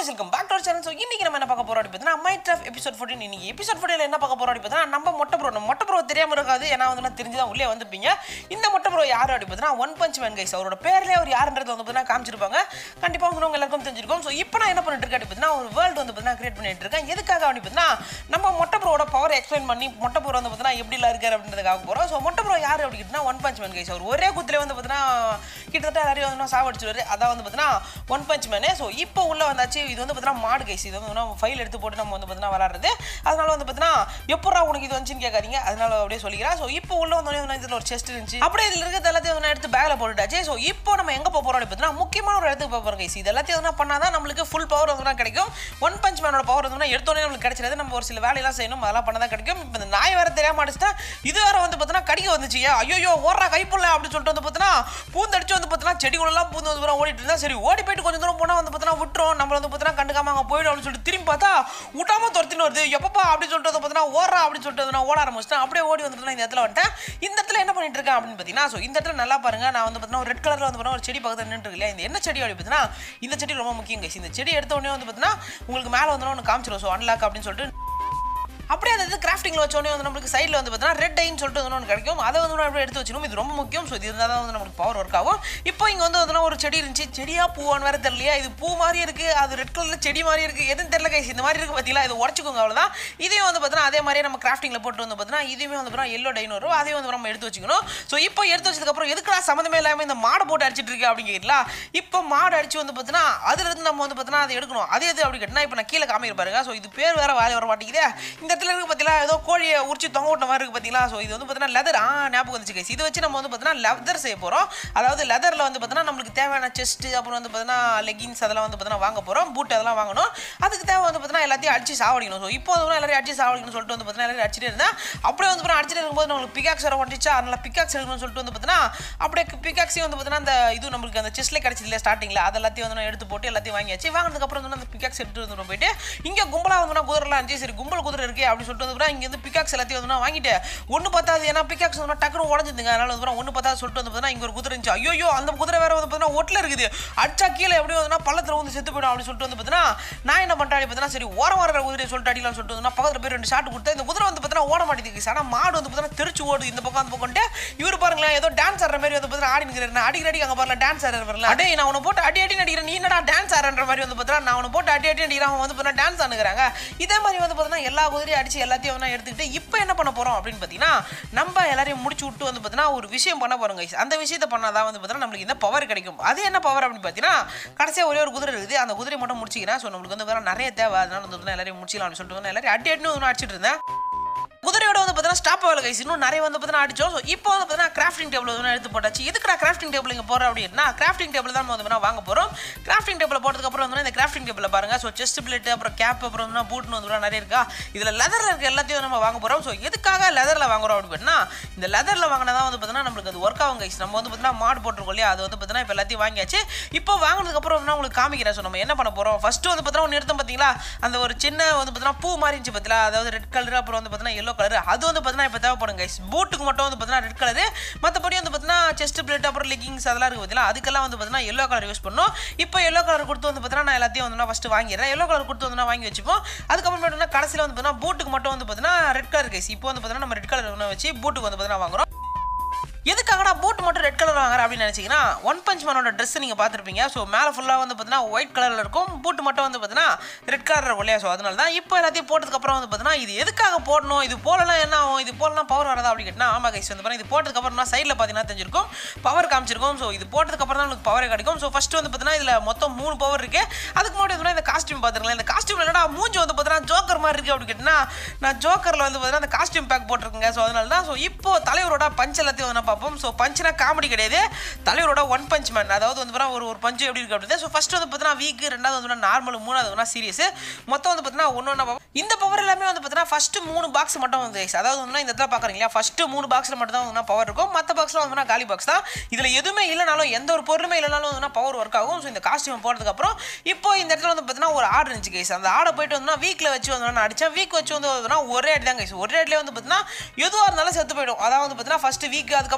Guys welcome back to channel so இன்னைக்கு நம்ம என்ன பார்க்க போறோம் அப்படி பார்த்தீங்கன்னா மைட் ஆஃப் எபிசோட் ஃபோர்டின் இன்னைக்கு எபிசோட் ஃபோர்டில் என்ன பார்க்க போறோம் அப்படி பார்த்தீங்கன்னா நம்ம மொட்டை ப்ரோ நம்ம மொட்டை ப்ரோ தெரியாம இருக்காது ஏன்னா வந்து நான் தெரிஞ்சு தான் உள்ளே வந்திருப்பீங்க இந்த மொட்டை ப்ரோ யார் அப்படி பார்த்தீங்கன்னா ஒன் பஞ்ச் மேன் கைஸ் அவரோட பேர்லேயே அவர் யாருன்றது வந்து பார்த்தீங்கன்னா காமிச்சிருப்பாங்க கண்டிப்பாக வந்து உங்க எல்லாருக்கும் தெரிஞ்சிருக்கும் ஸோ இப்போ நான் என்ன பண்ணிட்டு இருக்கேன் அப்படி பார்த்தீங்கன்னா ஒரு வேர்ல்டு வந்து பார்த்தீங்கன்னா கிரியேட் பண்ணிட்டு இருக்கேன் எதுக்காக அப்படி பார்த்தீங்கன்னா நம்ம மொட்டை ப்ரோட பவர் எக்ஸ்பிளைன் பண்ணி மொட்டை ப்ரோ வந்து பார்த்தீங்கன்னா எப்படிலாம் இருக்காரு அப்படின்றதுக்காக போகிறோம் ஸோ மொட்டை ப்ரோ யார் அப்படி கேட்டிங்கன்னா ஒன் பஞ்ச் மேன் கைஸ் அவர் ஒரே குத்துல வந்து பார்த்தீங்கன்னா கிட்டத்தட்ட எல்லாரையும் வந்து சாவடிச்சிருவாரு அதான் வந்து பார்த்தீங்கன்னா ஒன் பஞ்ச் மேனு ஸோ இப்போ உள்ள வந்தாச்சு இது வந்து பார்த்தீங்கன்னா மாடு கைஸ் இது வந்து ஃபைல் எடுத்து போட்டு நம்ம வந்து பார்த்தீங்கன்னா விளாட்றது அதனால வந்து பார்த்தீங்கன்னா எப்படா உனக்கு இது வந்துச்சுன்னு கேட்காதீங்க அதனால அப்படியே சொல்லிக்கிறேன் ஸோ இப்போ உள்ள வந்தோடனே வந்து இதில் ஒரு செஸ்ட் இருந்துச்சு அப்படியே இதில் இருக்கிறது எல்லாத்தையும் வந்து எடுத்து பேக்கில் போட்டுட்டாச்சு ஸோ இப்போ நம்ம எங்கே போக போகிறோம் பார்த்தீங்கன்னா முக்கியமான ஒரு இடத்துக்கு போக போகிறோம் கைஸ் இது எல்லாத்தையும் வந்து பண்ணால் தான் நம்மளுக்கு ஃபுல் பவர் வந்து கிடைக்கும் ஒன் பஞ்ச் மேனோட பவர் வந்து எடுத்தோடனே நம்மளுக்கு கிடைச்சிடாது நம்ம ஒரு சில வேலையெல்லாம் செய்யணும் அதெல்லாம் பண்ண தான் கிடைக்கும் இப்போ இந்த நாய் வேறு தெரியாம அடிச்சுட்டா இது வேறு வந்து பார்த்தீங்கன்னா கடிக்க வந்துச்சு ஐயோ ஓடுறா கைப்புள்ள அப்படின்னு சொல்லிட்டு வந்து பார்த்தீங்கன்னா பூந்தடிச்சு வந்து பார்த்தீங்கன்னா செடிகளெல்லாம் பூந்து வந்து தூரம் ஓடிட்டு இருந்தா சரி ஓடி போயிட்டு கொஞ்சம் தூரம் போனால் வந்து பார்த்தீங்கன்னா விட்டுரும் நம்மள வந்து பார்த்தீங்கன்னா கண்டுக்காம அங்கே போயிடும் அப்படின்னு சொல்லிட்டு திரும்பி பார்த்தா விட்டாம துரத்தின்னு வருது எப்பப்பா அப்படின்னு சொல்லிட்டு வந்து பார்த்தீங்கன்னா ஓடுறா அப்படின்னு சொல்லிட்டு நான் ஓட ஆரம்பிச்சிட்டேன் அப்படியே ஓடி வந்து பார்த்தீங்கன்னா இந்த இடத்துல வந்துட்டேன் இந்த இடத்துல என்ன பண்ணிட்டு இருக்கேன் அப்படின்னு பார்த்தீங்கன்னா ஸோ இந்த இடத்துல நல்லா பாருங்க நான் வந்து பார்த்தீங்கன்னா ஒரு ரெட் கலரில் வந்து பார்த்தீங்கன்னா ஒரு செடி பக்கத்தில் நின்று இல்லையா இந்த என்ன செடி அப்படி பார்த்தீங்கன்னா இந்த செடி ரொம்ப முக்கியம் guys. இந்த செடி எடுத்த உடனே வந்து பார்த்தீங்கன்னா உங்களுக்கு மேலே வந்து ஒன்று காமிச்சிடும் ஸோ அன்லாக் அப்படின்னு சொல்லிட்டு அப்படியே அந்த இது கிராஃப்டிங்கில் வச்சோடனே வந்து நம்மளுக்கு சைடில் வந்து பார்த்தீங்கன்னா ரெட் ஐன்னு சொல்லிட்டு வந்து ஒன்று கிடைக்கும் அதை வந்து நம்ம அப்படியே எடுத்து வச்சிடும் இது ரொம்ப முக்கியம் ஸோ இது இருந்தால் தான் வந்து நமக்கு பவர் ஒர்க் ஆகும் இப்போ இங்கே வந்து வந்து ஒரு செடி இருந்துச்சு செடியா பூவான்னு வேறு தெரியலையா இது பூ மாதிரி இருக்குது அது ரெட் கலரில் செடி மாதிரி இருக்குது எதுவும் தெரியல கைஸ் இந்த மாதிரி இருக்குது பார்த்தீங்களா இது உடச்சிக்கோங்க அவ்வளோதான் இதையும் வந்து பார்த்தீங்கன்னா அதே மாதிரியே நம்ம கிராஃப்டிங்கில் போட்டு வந்து பார்த்தீங்கன்னா இதுவுமே வந்து பார்த்தீங்கன்னா எல்லோ டைன் வரும் அதையும் வந்து நம்ம எடுத்து வச்சுக்கணும் ஸோ இப்போ எடுத்து வச்சதுக்கப்புறம் எதுக்குடா சம்மந்தமே இல்லாமல் இந்த மாடை போட்டு அடிச்சிட்டு இருக்கு அப்படின்னு கேட்கலாம் இப்போ மாடு அடிச்சு வந்து பார்த்தீங்கன்னா அதுலேருந்து நம்ம வந்து பார்த்தீங்கன்னா அதை எடுக்கணும் அது எது அப்படி கேட்டினா இப்போ நான் கீழே காமிக்க பாருங்க ஸோ இது பேர் வேறு வேலை வர மாட்டேங்குதே இந்த இடத்துல இருக்கு பார்த்தீங்களா ஏதோ கோழியை உரிச்சு தொங்க விட்ட மாதிரி இருக்கு பார்த்தீங்களா ஸோ இது வந்து பார்த்தீங்கன்னா லெதர் ஆ ஞாபகம் வந்துச்சு guys. இதை வச்சு நம்ம வந்து பார்த்தீங்கன்னா லெதர் செய்ய போகிறோம் அதாவது லெதரில் வந்து பார்த்தீங்கன்னா நம்மளுக்கு தேவையான செஸ்ட் அப்புறம் வந்து பார்த்தீங்கன்னா லெகின்ஸ் அதெல்லாம் வந்து பார்த்தீங்கன்னா வாங்க போகிறோம் பூட் அதெல்லாம் வாங்கணும் அதுக்கு தேவை வந்து பார்த்தீங்கன்னா எல்லாத்தையும் அடிச்சு சாவடிக்கணும் ஸோ இப்போ வந்து எல்லாரையும் அடிச்சு சாவடிக்கணும்னு சொல்லிட்டு வந்து பார்த்தீங்கன்னா எல்லாரும் அடிச்சிட்டே இருந்தேன் அப்படியே வந்து பார்த்தீங்கன்னா அடிச்சிட்டு இருக்கும்போது நம்மளுக்கு பிகாக்ஸ் வர வந்துச்சா அதனால பிகாக்ஸ் எடுக்கணும்னு சொல்லிட்டு வந்து பார்த்தீங்கன்னா அப்படியே பிகாக்ஸையும் வந்து பார்த்தீங்கன்னா அந்த இது நம்மளுக்கு அந்த செஸ்ட்ல கிடைச்சது இல்லையா ஸ்டார்டிங்கில் அது எல்லாத்தையும் வந்து நான் எடுத்து போட்டு எல்லாத்தையும் வாங்கியாச்சு வாங்கினதுக்கு அப்புறம் வந்து அந்த பிகாக்ஸ் எடுத்து வந்து போயிட்டு இங்கே கும்பலாக வந்து குதிரைலாம் இருந்துச்சு சரி கும்பல் குதிரை இருக்கே அப்படின்னு சொல்லிட்டு வந்து இங்கே வந்து பிகாக்ஸ் எல்லாத்தையும் வந்து நான் வாங்கிட்டு ஒன்று பார்த்தாது ஏன்னா பிகாக்ஸ் வந்து டக்குனு உடஞ்சிருந்துங்க அதனால வந்து ஒன்று பார்த்தா சொல்லிட்டு வந்து பார்த்தீங்கன்னா இங்கே ஒரு குதிரை இருந்துச்சு ஐயோ அந்த குதிரை வேற வந்து பார்த்தீங்கன்னா ஒட்டில் இருக்குது அடிச்சா கீழே எப்படி வந்து பள்ளத்தில் வந்து செத்து போயிடும் அப்படின்னு சொல்லிட்டு வந்து பார்த்தீங்கன்னா நான் என்ன பண்ணுறேன் பார்த்தீங்கன்னா சரி ஓரம் வர குதிரை சொல்லிட்டு அடிக்கலாம்னு சொல்லிட்டு வந்து நான் பக்கத்தில் போய் ரெண்டு ஷாட் கொடுத்தேன் இந்த குதிரை வந்து பார்த்தீங்கன்னா ஓட மாட்டேங்குது ஆனால் மாடு வந்து பார்த்தீங்கன்னா தெரிச்சு ஓடுது இந்த பக்கம் அந்த பக்கம்ட்டு இவர் பாருங்களேன் ஏதோ டான்ஸ் ஆடுற மாதிரி வந்து பார்த்தீங்கன்னா ஆடி நிற்கிறேன் நான் அடிக்கிற அடி அங்கே பாருங்க டான்ஸ் ஆடுற வரல அடே நான் உன போட்டு அடி அடி நடிக்கிறேன் நீ என்னடா டான்ஸ் ஆடுற மாதிரி வந்து பார்த்தீங்கன்னா நான் உன போட்டு அடி அடி நடிக்கிறேன் அவன் வந்து பார்த்தீங்கன்னா டான்ஸ் ஆடுகிறாங்க இதே மாதிரி வந்து பார்த்தீங்கன்னா எல்லா குதிரையும் அடிச்சு எல்லாத்தையும் வந்து எடுத்துக்கிட்டு இப்போ என்ன பண்ண போகிறோம் அப்படின்னு பார்த்தீங்கன்னா நம்ம எல்லாரையும் முடிச்சு விட்டு வந்து பார்த்தீங்கன்னா ஒரு விஷயம் பண்ண போகிறோம் guys. அந்த விஷயத்தை பண்ணாதான் வந்து பார்த்தீங்கன்னா நம்மளுக்கு இந்த பவர் கிடைக்கும் அது என்ன பவர் அப்படின்னு பார்த்தீங்கன்னா கடைசியாக ஒரே ஒரு குதிரை இருக்குது அந்த குதிரை மட்டும் முடிச்சிக்கிறேன் ஸோ நம்மளுக்கு வந்து பார்த்தீங்கன்னா நிறைய தேவை அதனால வந்து பார்த்தீங்கன்னா எல்லாரையும் முடிச்சிக்கலாம் அப்படின்னு சொல்லிட்டு வந்து எல்லாரையும் அடி அடினு ஒன்று அடிச்சிட்டு இருந்தேன் குதிரையோட வந்து பார்த்தீங்கன்னா ஸ்டாப் ஆகல கைஸ் இன்னும் நிறைய வந்து பார்த்தீங்கன்னா அடிச்சோம் ஸோ இப்போ வந்து பார்த்தீங்கன்னா கிராஃப்டிங் டேபிள் வந்து எடுத்து போட்டாச்சு எதுக்குடா கிராஃப்டிங் டேபிள் இங்கே போகிறோம் அப்படின்னா கிராஃப்டிங் டேபிள் தான் நம்ம வந்து பார்த்தீங்கன்னா வாங்க போகிறோம் கிராஃப்டிங் டேபிள் போட்டதுக்கு அப்புறம் வந்து இந்த கிராஃப்டிங் டேபிள் பாருங்க ஸோ செஸ்ட் பிளேட் அப்புறம் கேப் அப்புறம் வந்து பூட்னு வந்து நிறைய இருக்கா இதில் லெதரில் இருக்க எல்லாத்தையும் நம்ம வாங்க போகிறோம் ஸோ எதுக்காக லெதரில் வாங்குறோம் அப்படின்னா இந்த லெதரில் வாங்கினா தான் வந்து பார்த்தீங்கன்னா நம்மளுக்கு அது ஒர்க் ஆகும் கைஸ் நம்ம வந்து பார்த்தீங்கன்னா மாடு போட்டிருக்கோம் இல்லையா அது வந்து பார்த்தீங்கன்னா இப்போ எல்லாத்தையும் வாங்கியாச்சு இப்போ வாங்கினதுக்கு அப்புறம் வந்து நான் உங்களுக்கு காமிக்கிறேன் ஸோ நம்ம என்ன பண்ண போகிறோம் ஃபஸ்ட்டு வந்து பார்த்தீங்கன்னா ஒன்று எடுத்தோம் பார்த்தீங்களா அந்த ஒரு சின்ன வந்து பார்த்தீங்கன்னா பூ மாதிரி இருந்துச்சு பார்த்தீங்களா அதாவது ரெட் கலர் அப்புறம் வந்து பார்த்தீங்கன்னா எல்லோ கலர் அது வந்து பார்த்தீங்கன்னா இப்போ தேவைப்படும் கைஸ் பூட்டுக்கு மட்டும் வந்து பார்த்தீங்கன்னா ரெட் கலரு மற்றபடி வந்து பார்த்தீங்கன்னா செஸ்ட் பிளேட் அப்புறம் லெகிங்ஸ் அதெல்லாம் இருக்குது பார்த்தீங்களா அதுக்கெல்லாம் வந்து பார்த்தீங்கன்னா எல்லோ கலர் யூஸ் பண்ணணும் இப்போ எல்லோ கலர் கொடுத்து வந்து பார்த்தீங்கன்னா நான் எல்லாத்தையும் வந்து நான் ஃபஸ்ட்டு வாங்கிடுறேன் எல்லோ கலர் கொடுத்து வந்து நான் வாங்கி வச்சுப்போம் அதுக்கப்புறம் பார்த்தீங்கன்னா கடைசியில் வந்து பார்த்தீங்கன்னா பூட்டுக்கு மட்டும் வந்து பார்த்தீங்கன்னா ரெட் கலர் கைஸ் இப்போ வந்து பார்த்தீங்கன்னா நம்ம ரெட் கலர் ஒன்று வச்சு பூட்டுக்கு வந்து பார்த்தீங்கன்னா வாங்குறோம் எதுக்காகடா பூட் மட்டும் ரெட் கலர் வாங்குற அப்படின்னு நினச்சிங்கன்னா ஒன் பஞ்ச் மேனோட ட்ரெஸ் நீங்கள் பார்த்துருப்பீங்க ஸோ மேலே ஃபுல்லாக வந்து பார்த்தீங்கன்னா ஒயிட் கலரில் இருக்கும் பூட் மட்டும் வந்து பார்த்தீங்கன்னா ரெட் கலர் இருக்கும் இல்லையா ஸோ அதனால தான் இப்போ எல்லாத்தையும் போட்டதுக்கப்புறம் வந்து பார்த்தீங்கன்னா இது எதுக்காக போடணும் இது போலலாம் என்ன ஆகும் இது போலலாம் பவர் வரதா அப்படி கேட்டால் ஆமாம் கைஸ் வந்து பாருங்க இது போட்டதுக்கப்புறம் சைடில் பார்த்தீங்கன்னா தெரிஞ்சிருக்கும் பவர் காமிச்சிருக்கும் ஸோ இது போட்டதுக்கப்புறம் தான் உங்களுக்கு பவரே கிடைக்கும் ஸோ ஃபஸ்ட்டு வந்து பார்த்தீங்கன்னா இதில் மொத்தம் மூணு பவர் இருக்கு அதுக்கு முன்னாடி வந்து இந்த காஸ்டியூம் பார்த்துருக்கலாம் இந்த காஸ்டியூம் என்னடா மூஞ்சி வந்து பார்த்தீங்கன்னா ஜோக்கர் மாதிரி இருக்கு அப்படி கேட்டினா நான் ஜோக்கரில் வந்து பார்த்தீங்கன்னா அந்த காஸ்டியூம் பேக் போட்டிருக்கேங்க ஸோ அதனால தான் ஸோ இப்போ தலைவரோட பஞ்ச் எல்லாத்தையும் வந்து நான் பார்ப்போம் ஸோ பஞ்சுனா காமெடி கிடையாது தலைவரோட ஒன் பஞ்ச் மேன் அதாவது வந்து பார்த்தீங்கன்னா ஒரு ஒரு பஞ்சு எப்படி இருக்கு அப்படி ஸோ ஃபர்ஸ்ட் வந்து பார்த்தீங்கன்னா வீக் ரெண்டாவது வந்து நார்மல் மூணாவது வந்து சீரியஸ் மொத்தம் வந்து பார்த்தீங்கன்னா ஒன்று ஒன்றா இந்த பவர் எல்லாமே வந்து பார்த்தீங்கன்னா ஃபர்ஸ்ட் மூணு பாக்ஸ் மட்டும் வந்து guys. அதாவது வந்து இந்த இடத்துல பார்க்குறீங்களா ஃபர்ஸ்ட் மூணு பாக்ஸில் மட்டும் தான் வந்து பவர் இருக்கும் மற்ற பாக்ஸில் வந்து காலி பாக்ஸ் தான் இதில் எதுவுமே இல்லைனாலும் எந்த ஒரு பொருளுமே இல்லைனாலும் வந்து பவர் ஒர்க் ஆகும் ஸோ இந்த காஸ்டியூம் போடுறதுக்கப்புறம் இப்போ இந்த இடத்துல வந்து பார்த்தீங்கன்னா ஒரு ஆர்டர் இருந்துச்சு கைஸ் அந்த ஆடை போயிட்டு வந்து வீக்கில் வச்சு வந்து நான் அடித்தேன் வீக் வச்சு வந்து பார்த்தீங்கன்னா ஒரே அடி தான் கைஸ் ஒரே அடியிலே வந்து பார்த்தீங்கன்னா எதுவாக இருந்தாலும் செத்து போயிடும் அதாவது வந்து பார்த்தீங்கன்னா ஃபர்ஸ்ட் வீக் அதுக்கப்புறம்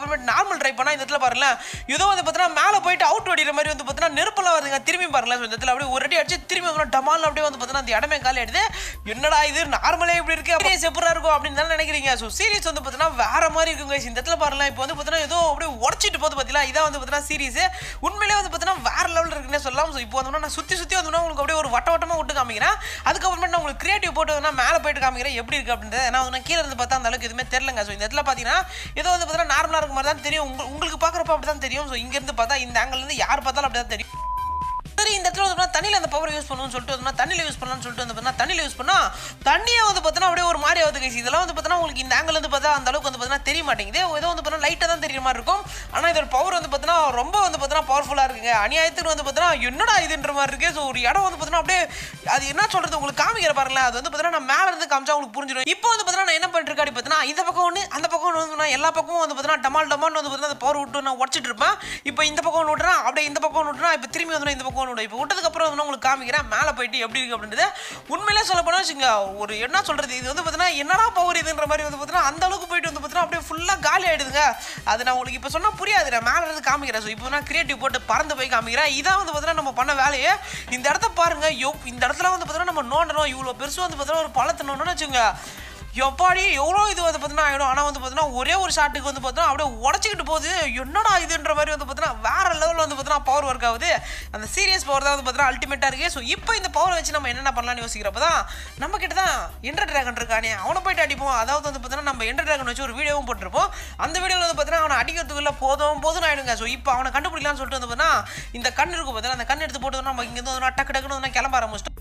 அதுக்கப்புறமேட்டு நார்மல் ட்ரை பண்ணா இந்த இடத்துல பாருங்களேன் ஏதோ வந்து பார்த்தீங்கன்னா மேலே போயிட்டு அவுட் அடிக்கிற மாதிரி வந்து பார்த்தீங்கன்னா நெருப்பெல்லாம் வருதுங்க திரும்பி பாருங்களேன் இந்த இடத்துல அப்படியே ஒரு அடி அடிச்சு திரும்பி வந்து டமால் அப்படியே வந்து பார்த்தீங்கன்னா அந்த இடமே காலி ஆயிடுது என்னடா இது நார்மலே இப்படி இருக்கு அப்படியே செப்பரா இருக்கும் அப்படின்னு தானே நினைக்கிறீங்க ஸோ சீரிஸ் வந்து பார்த்தீங்கன்னா வேற மாதிரி இருக்குங்க guys. இந்த இடத்துல பாருங்களேன் இப்போ வந்து பார்த்தீங்கன்னா ஏதோ அப்படியே உடச்சிட்டு போகுது பார்த்தீங்களா இதான் வந்து பார்த்தீங்கன்னா சீரிஸ் உண்மையிலே வந்து பார்த்தீங்கன்னா வேற லெவலில் இருக்குன்னே சொல்லலாம் ஸோ இப்போ வந்து நான் சுற்றி சுற்றி வந்து உங்களுக்கு அப்படியே ஒரு வட்ட வட்டமாக விட்டு காமிக்கிறேன் அதுக்கப்புறமேட்டு நான் உங்களுக்கு கிரியேட்டிவ் போட்டு வந்து மேலே போயிட்டு காமிக்கிறேன் எப்படி இருக்கு அப்படின்றது ஏன்னா வந்து நான் கீழே இருந்து பார்த்தா அந்த அளவுக்கு எதுவுமே தெரியலங்க ஸோ இந்த இடத்துல பார்த்தீங்கன்னா ஏதோ வந்து பார்த்தீங்கன்னா நார்மலாக இருக்க மாதிரி தான் தெரியும் உங்க- உங்களுக்கு பார்க்குறப்ப அப்படி தான் தெரியும் ஸோ இங்கேருந்து பார்த்தா இந்த angle ல இருந்து யார் பார்த்தாலும் அப்படி தான் தெரியும் சரி இந்த இடத்துல வந்து தண்ணியில் அந்த பவர் யூஸ் பண்ணணும்னு சொல்லிட்டு வந்து தண்ணியில் யூஸ் பண்ணலாம்னு சொல்லிட்டு வந்து பார்த்தீங்கன்னா தண்ணியில் யூஸ் பண்ணா தண்ணியை வந்து பார்த்தீங்கன்னா அப்படியே ஒரு மாதிரி ஆகுது கைஸ் இதெல்லாம் வந்து பார்த்தீங்கன்னா உங்களுக்கு இந்த ஆங்கிள் வந்து பார்த்தா அந்த அளவுக்கு வந்து பார்த்தீங்கன்னா தெரிய மாட்டேங்குது ஏதோ வந்து பார்த்தீங்கன்னா லைட்டாக தான் தெரியுற மாதிரி இருக்கும் ஆனால் இதோட பவர் வந்து பார்த்தீங்கன்னா ரொம்ப வந்து பார்த்தீங்கன்னா பவர்ஃபுல்லாக இருக்குங்க அநியாயத்துக்கு வந்து பார்த்தீங்கன்னா என்னடா இதுன்ற மாதிரி இருக்கு ஸோ ஒரு இடம் வந்து பார்த்தீங்கன்னா அப்படியே அது என்ன சொல்றது உங்களுக்கு காமிக்கிற பாருங்களேன் அது வந்து பார்த்தீங்கன்னா நான் மேலே இருந்து காமிச்சா உங்களுக்கு புரிஞ்சிடும் இப்போ வந்து பார்த்தீங்கன்னா நான் என்ன பண்ணிட்டு இருக்கேன் பார்த்தீங்கன்னா இந்த பக்கம் ஒன்று அந்த பக்கம் ஒன்று வந்து நான் எல்லா பக்கமும் வந்து பார்த்தீங்கன்னா டமால் டமால் வந்து பார்த்தீங்கன்னா அந்த பவர் விட்டு நான் உடச்சிட்டு இருப்பேன் இப்போ இந்த பக்கம் ஒன்று விட்றேன் அப்படியே இந்த பக்கம் ஒன்று விட்றேன் இப்போ திரும்பி வந்து நான் இந்த பக்கம் ஒன்று விடுறேன் இப்போ விட்டதுக்கு அப்புறம் வந்து நான் உங்களுக்கு காமிக்கிறேன் மேலே போயிட்டு எப்படி இருக்கு அப்படின்றது உண்மையிலே சொல்ல போனால் வச்சுங்க ஒரு என்ன சொல்றது இது வந்து பார்த்தீங்கன்னா என்னடா பவர் இதுன்ற மாதிரி வந்து பார்த்தீங்கன்னா அந்த அளவுக்கு போயிட்டு வந்து பார்த்தீங்கன்னா அப்படியே ஃபுல்லாக காலி ஆயிடுதுங்க அது நான் உங்களுக்கு இப்போ சொன்னால் புரியாது நான் மேலே இருந்து காமிக்கிறேன் ஸோ இப்போ நான் கிரியேட்டிவ் போட்டு பறந்து போய் காமிக்கிறேன் இதான் வந்து பார்த்தீங்கன்னா நம்ம பண்ண வேலையே இந்த இடத்த பாருங்க யோ இந்த இடத்துல வந்து பார்த்தீங்கன்னா நம்ம நோண்டணும் இவ்வளோ பெருசு வந்து பார்த்தீங்கன்னா ஒரு பழத்தை நோண்டணும்னு வச்சுங்க எப்பாடி எவ்வளோ இது வந்து பார்த்தீங்கன்னா ஆகிடும் ஆனால் வந்து பார்த்தீங்கன்னா ஒரே ஒரு ஷாட்டுக்கு வந்து பார்த்தீங்கன்னா அப்படியே உடச்சிக்கிட்டு போகுது என்னடா இதுன்ற மாதிரி வந்து பார்த்தீங்கன்னா வேற லெவலில் வந்து பார்த்தீங்கன்னா பவர் ஒர்க் ஆகுது அந்த சீரியஸ் பவர் தான் வந்து பார்த்தீங்கன்னா அல்டிமேட்டாக இருக்கு ஸோ இப்போ இந்த பவரை வச்சு நம்ம என்னென்ன பண்ணலாம்னு யோசிக்கிறப்ப தான் நம்ம கிட்ட தான் என்டர் டிராகன் இருக்கானே அவனை போயிட்டு அடிப்போம் அதாவது வந்து பார்த்தீங்கன்னா நம்ம என்டர் டிராகன் வச்சு ஒரு வீடியோவும் போட்டிருப்போம் அந்த வீடியோவில் வந்து பார்த்தீங்கன்னா அவனை அடிக்கிறதுக்குள்ள போதும் போதும் ஆயிடுங்க ஸோ இப்போ அவனை கண்டுபிடிக்கலாம்னு சொல்லிட்டு வந்து பார்த்தீங்கன்னா இந்த கண் இருக்கும் பார்த்தீங்கன்னா அந்த கண் எடுத்து போட்டு நம்ம இங்கேருந்து வந்து டக்கு டக்குன்னு வந்து கிளம்ப ஆரம்பிச்சிட்டோம்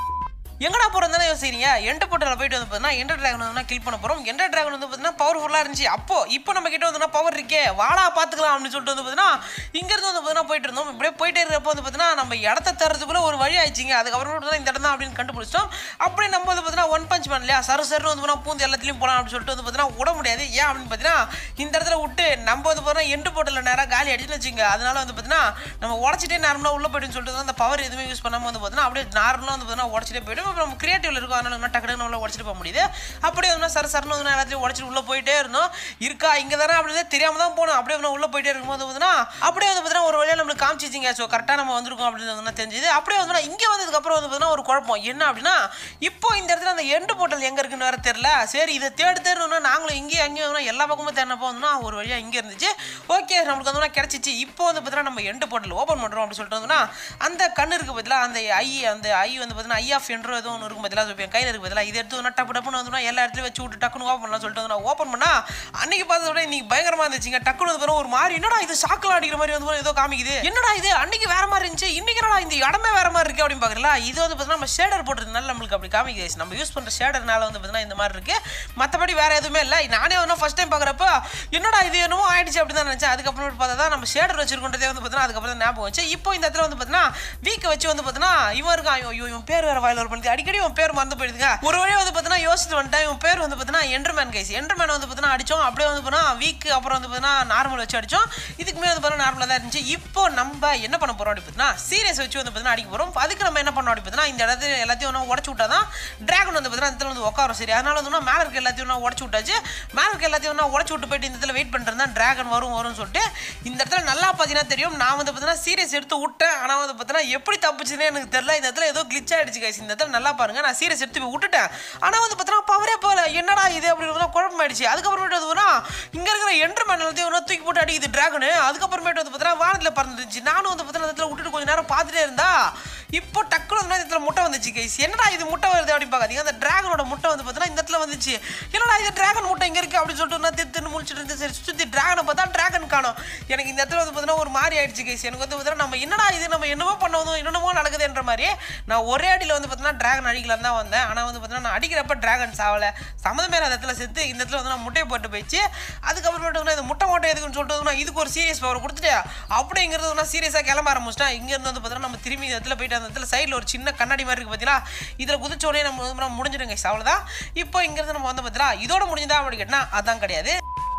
எங்கடா போகிறோம் தானே யோசிக்கிறீங்க எண்ட போட்டில் போயிட்டு வந்து பார்த்தீங்கன்னா எண்ட டிராகன் வந்து கில் பண்ண போகிறோம் எண்ட டிராகன் வந்து பார்த்தீங்கன்னா பவர்ஃபுல்லாக இருந்துச்சு அப்போ இப்போ நம்ம கிட்ட வந்து பவர் இருக்கே வாடா பார்த்துக்கலாம் அப்படின்னு சொல்லிட்டு வந்து பார்த்தீங்கன்னா இங்கேருந்து வந்து பார்த்தீங்கன்னா போயிட்டு இருந்தோம் இப்படியே போயிட்டே இருக்கிறப்போ வந்து பார்த்தீங்கன்னா நம்ம இடத்த தரதுக்குள்ள ஒரு வழி ஆயிடுச்சிங்க அதுக்கப்புறம் வந்து இந்த இடம் தான் அப்படின்னு கண்டுபிடிச்சிட்டோம் அப்படியே நம்ம வந்து பார்த்தீங்கன்னா ஒன் பஞ்ச் மேன் இல்லையா சரு சரு வந்து பார்த்தீங்கன்னா பூந்து எல்லாத்துலையும் போகலாம் அப்படின்னு சொல்லிட்டு வந்து பார்த்தீங்கன்னா விட முடியாது ஏன் அப்படின்னு பார்த்தீங்கன்னா இந்த இடத்துல விட்டு நம்ம வந்து பார்த்தீங்கன்னா எண்டு போட்டில் நேராக காலி அடிச்சுன்னு வச்சுங்க அதனால வந்து பார்த்தீங்கன்னா நம்ம உடச்சிட்டே நார்மலாக உள்ள போயிடுன்னு சொல்லிட்டு வந்து அந்த பவர் எதுவுமே யூஸ் பண்ணாமல் வந்து பார்த்தீங்கன்னா அப்படியே நார்மலாக வந்து பார்த்தீங்கன்னா உடச்சிட்டே போயிடும் அப்புறம் நம்ம கிரியேட்டிவ்ல இருக்கும் அதனால நம்ம டக்கு டக்குனு உள்ள உடச்சிட்டு போக முடியுது அப்படியே வந்து சர சரன்னு வந்து எல்லாத்தையும் உடச்சிட்டு உள்ள போயிட்டே இருந்தோம் இருக்கா இங்கே தானே அப்படியே தெரியாம தான் போனோம் அப்படியே வந்து உள்ள போயிட்டே இருக்கும்போது வந்துன்னா அப்படியே வந்து பார்த்தீங்கன்னா ஒரு வழியாக நம்மளுக்கு காமிச்சிச்சிங்க ஸோ கரெக்டாக நம்ம வந்திருக்கோம் அப்படின்னு வந்து தெரிஞ்சுது அப்படியே வந்து இங்கே வந்ததுக்கப்புறம் வந்து பார்த்தீங்கன்னா ஒரு குழப்பம் என்ன அப்படின்னா இப்போ இந்த இடத்துல அந்த எண்டு போட்டல் எங்கே இருக்குன்னு வேற தெரியல சரி இதை தேடி தேடணும்னா நாங்களும் இங்கேயும் அங்கேயும் வந்து எல்லா பக்கமும் தேடினப்போ வந்துன்னா ஒரு வழியாக இங்கே இருந்துச்சு ஓகே நம்மளுக்கு வந்து கிடச்சிச்சு இப்போ வந்து பார்த்தீங்கன்னா நம்ம எண்டு போட்டல் ஓப்பன் பண்ணுறோம் அப்படின்னு சொல்லிட்டு வந்துன்னா அந்த கண்ணு இருக்கு பதிலாக அந்த ஐ அந்த ஐ வந்து பார்த்தீங்கன்னா ஐ ஆஃப் என்றோ ஏதோ ஒன்று இருக்கும் பதிலாக என் கையில் இருக்கு பதிலாக இதை எடுத்து வந்து டப்பு டப்புன்னு வந்து எல்லா இடத்துலையும் வச்சு விட்டு டக்குன்னு ஓப்பன் பண்ணலாம் சொல்லிட்டு வந்து நான் ஓப்பன் பண்ணா அன்னைக்கு பார்த்தத விட இன்னைக்கு பயங்கரமா இருந்துச்சுங்க டக்குன்னு வந்து பாருங்க ஒரு மாதிரி என்னடா இது சாக்கில் அடிக்கிற மாதிரி வந்து பாருங்க ஏதோ காமிக்குது என்னடா இது அன்னைக்கு வேற மாதிரி இருந்துச்சு இன்னைக்கு என்னடா இந்த இடமே வேற மாதிரி இருக்கு அப்படின்னு பார்க்கல இது வந்து பார்த்தீங்கன்னா நம்ம ஷேடர் போட்டுறதுனால நம்மளுக்கு அப்படி காமிக்குது நம்ம யூஸ் பண்ணுற ஷேடர்னால வந்து பார்த்தீங்கன்னா இந்த மாதிரி இருக்கு மற்றபடி வேற எதுவுமே இல்லை நானே வந்து ஃபர்ஸ்ட் டைம் பார்க்குறப்ப என்னடா இது என்னமோ ஆயிடுச்சு அப்படின்னு தான் நினச்சேன் அதுக்கப்புறம் பார்த்தா தான் நம்ம ஷேடர் வச்சிருக்கோன்றதே வந்து பார்த்தீங்கன்னா அதுக்கப்புறம் தான் ஞாபகம் வச்சு இப்போ இந்த இடத்துல வந்து பார்த்தீங்கன்னா வீக்கை வச்சு வந்து பார்த்தீங்கன்னா இவன் இருக்கான் ஐயோ ஐயோ, இவன் பேர் வேற வாயில் ஒரு பண்ணி அடிக்கடி இவன் பேர் மறந்து போயிடுதுங்க ஒரு வழியாக வந்து பார்த்தீங்கன்னா யோசிச்சு வந்துட்டேன் இவன் பேர் வந்து பார்த்தீங்கன்னா என்டர்மேன் கைஸ் என்டர்மேன் வந்து பார்த்தீங்கன்னா அடிச்சோம் அப்படியே வந்து பார்த்தீங்கன்னா வீக் அப்புறம் வந்து பார்த்தீங்கன்னா நார்மல் வச்சு அடிச்சோம் இதுக்குமே வந்து பார்த்தீங்கன்னா நார்மலாக தான் இருந்துச்சு இப்போ நம்ம என்ன பண்ண போறோம் அப்படி பார்த்தீங்கன்னா சீரியஸ் வச்சு வந்து பார்த்தீங்கன்னா அடிக்க போறோம் அதுக்கு நம்ம என்ன பண்ணோம் அப்படி பார்த்தீங்கன்னா இந்த இடத்துல எல்லாத்தையும் ஒன்று உடச்சு விட்டா தான் டிராகன் வந்து பார்த்தீங்கன்னா இந்த இடத்துல வந்து உட்காரும் சரி அதனால வந்து மேலே இருக்க எல்லாத்தையும் ஒன்றா உடச்சு விட்டாச்சு மேலே இருக்க எல்லாத்தையும் ஒன்றா உடச்சு விட்டு போயிட்டு இந்த இடத்துல வெயிட் பண்ணுறது தான் டிராகன் வரும் வரும்னு சொல்லிட்டு இந்த இடத்துல நல்லா பார்த்தீங்கன்னா தெரியும் நான் வந்து பார்த்தீங்கன்னா சீரியஸ் எடுத்து விட்டேன் ஆனால் வந்து பார்த்தீங்கன்னா எப்படி தப்பிச்சுன்னே எனக்கு தெரியல இந்த இடத்துல ஏதோ கிளிச் ஆயிடுச்சு guys. இந்த இடத்துல நல்லா பாருங்க நான் சீரியஸ் எடுத்து போய் விட்டுட்டேன் ஆனால் வந்து பார்த்தீங்கன்னா பவரே போகல என்னடா இது அப்படின்னு குழப்பமாயிடுச்சு அதுக்கப்புறமேட்டு வந்து இங்கே இருக்கிற என்ட்ரு மேன் எல்லாத்தையும் ஒன்றா தூக்கி போட்டு அடிக்குது டிராகனு அதுக்கப்புறமேட்டு வந்து பார்த்தீங்கன்னா வானத்தில் பறந்துருச்சு நானும் வந்து பார்த்தீங்கன்னா இந்த இடத்துல விட்டுட்டு கொஞ்ச நேரம் பார்த்துட்டே இருந்தா இப்போ டக்குனு வந்து இடத்துல முட்டை வந்துச்சு கைஸ் என்னடா இது முட்டை வருது அப்படின்னு பார்க்காதீங்க அந்த டிராகனோட முட்டை வந்து பார்த்தீங்கன்னா இந்த இடத்துல வந்துச்சு என்னடா இது டிராகன் முட்டை இங்கே இருக்கு அப்படின்னு சொல்லிட்டு நான் திரு திரு முடிச்சுட்டு இருந்து சரி சுற்றி டிராகனை பார்த்தா டிராகன் காணும் எனக்கு இந்த இடத்துல வந்து பார்த்தீங்கன்னா ஒரு மாதிரி ஆயிடுச்சு கைஸ் எனக்கு வந்து பார்த்தீங்கன்னா நம்ம என்னடா இது நம்ம என்னமோ பண்ணவும் என்னென்னமோ நடக்குதுன்ற மாதிரி நான் ஒரே அடியில் வந்து பார்த்தீங்கன்னா டிராகன் அடிக்கலாம் தான் வந்தேன் ஆனால் வந்து பார்த்தீங்கன்னா நான் அடிக்கிறப்ப டிராகன் சாவலை சம்மந்தமே அந்த இடத்துல செத்து இந்த இடத்துல வந்து நான் முட்டையை போட்டு போயிடுச்சு அதுக்கப்புறமேட்டு வந்து இந்த முட்டை முட்டை எதுக்குன்னு சொல்லிட்டு வந்து நான் இதுக்கு ஒரு சீரியஸ் பவர் கொடுத்துட்டு அப்படிங்கிறது நான் சீரியஸாக கிளம்ப ஆரம்பிச்சிட்டேன் இங்கேருந்து வந்து பார்த்தீங்கன்னா நம்ம திரும்பி இந்த இடத்துல போயிட்டு அந்த இடத்துல சைடில் ஒரு சின்ன கண்ணாடி மாதிரி இருக்குது பார்த்தீங்களா இதில் குதிச்சோடனே நம்ம வந்து நம்ம முடிஞ்சிடுங்க அவ்வளோதான் இப்போ இங்கேருந்து நம்ம வந்து பார்த்தீங்களா இதோட முடிஞ்சதா அப்படி கேட்டால் அதான் கிடையாது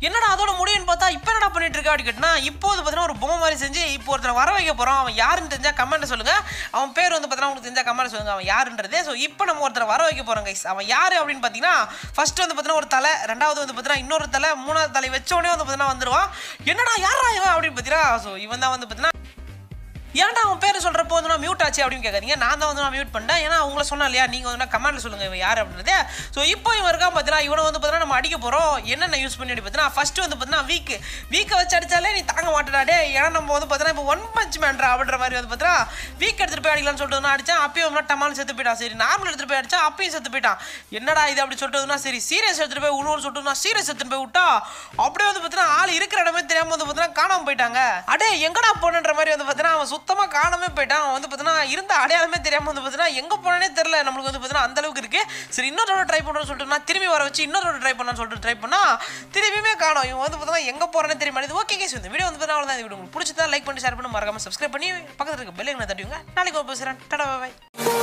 என்னடா அதோட முடியும்னு பார்த்தா இப்போ என்னடா பண்ணிட்டு இருக்கா அப்படி கேட்டினா இப்போ வந்து பார்த்தீங்கன்னா ஒரு பொம்மை மாதிரி செஞ்சு இப்போ ஒருத்தர் வர வைக்க போகிறோம் அவன் யாருன்னு தெரிஞ்சா கமெண்ட் சொல்லுங்க அவன் பேர் வந்து பார்த்தீங்கன்னா உங்களுக்கு தெரிஞ்சா கமெண்ட் சொல்லுங்க அவன் யாருன்றதே ஸோ இப்போ நம்ம ஒருத்தர் வர வைக்க போகிறோம் கைஸ் அவன் யார் அப்படின்னு பார்த்தீங்கன்னா ஃபர்ஸ்ட் வந்து பார்த்தீங்கன்னா ஒரு தலை ரெண்டாவது வந்து பார்த்தீங்கன்னா இன்னொரு தலை மூணாவது தலை வச்ச உடனே வந்து பார்த்தீங்கன்னா வந்துருவான் என்னடா யாரா இவன் அப்படின்னு பார்த்தீங்கன்னா ஸோ இவன் தான் வந்து பார்த்தீங்கன்னா ஏன்டா அவன் பேர் சொல்கிறப்போ வந்து நான் மியூட் ஆச்சு அப்படின்னு கேட்காதீங்க நான் தான் வந்து நான் மியூட் பண்ணிட்டேன் ஏன்னா அவங்கள சொன்னா இல்லையா நீங்கள் வந்து கமெண்ட்ல சொல்லுங்கள் இவன் யார் அப்படின்றதே ஸோ இப்போ இவன் இருக்கான் பார்த்தீங்கன்னா இவனை வந்து பார்த்தீங்கன்னா நம்ம அடிக்க போகிறோம் என்னென்ன யூஸ் பண்ணி அடி பார்த்தீங்கன்னா ஃபர்ஸ்ட் வந்து பார்த்தீங்கன்னா வீக் வீக்கை வச்சு அடிச்சாலே நீ தாங்க மாட்டேடாடே ஏன்னா நம்ம வந்து பார்த்தீங்கன்னா இப்போ ஒன் பஞ்ச் மேன்ரா அப்படின்ற மாதிரி வந்து பார்த்தீங்கன்னா வீக் எடுத்துகிட்டு போய் அடிக்கலாம்னு சொல்லிட்டு வந்து அடிச்சான் அப்பயும் வந்து டமாலும் செத்து போயிட்டான் சரி நார்மல் எடுத்துகிட்டு போய் அடிச்சா அப்பயும் செத்து போயிட்டான் என்னடா இது அப்படி சொல்லிட்டுனா சரி சீரியஸ் எடுத்துகிட்டு போய் உணவு சொல்லிட்டு சீரியஸ் எடுத்துகிட்டு போய் விட்டா அப்படியே வந்து பார்த்தீங்கன்னா ஆள் இருக்கிற இடமே தெரியாமல் வந்து பார்த்தீங்கன்னா காணாம போயிட்டாங்க அடே எங்கடா போனன்ற மாதிரி வந்து பார்த்தீங்கன்னா அவன் சுத்தமாக காணாமே போயிட்டான் அவன் வந்து பார்த்தீங்கன்னா இருந்த அடையாளமே தெரியாமல் வந்து பார்த்தீங்கன்னா எங்கே போனே தெரியல நம்மளுக்கு வந்து பார்த்தீங்கன்னா அந்த அளவுக்கு இருக்கு சரி இன்னொரு ட்ரை பண்ணுறோம்னு சொல்லிட்டு நான் திரும்பி வர வச்சு இன்னொரு ட்ரை பண்ணான்னு சொல்லிட்டு ட்ரை பண்ணா திரும்பியுமே காணோம் இவன் வந்து பார்த்தீங்கன்னா எங்கே போறேன்னு தெரிய மாட்டேது ஓகே கேஸ் இந்த வீடியோ வந்து பார்த்தீங்கன்னா அவ்வளோதான் இந்த வீடியோ உங்களுக்கு பிடிச்சதா லைக் பண்ணி ஷேர் பண்ணி மறக்காம சப்ஸ்கிரைப் பண்ணி பக்கத்தில் இருக்க பெல் ஐக்கனை தட்டிவிங்க நாளைக்கு ஒரு பேசுகிறேன் டடா பாய்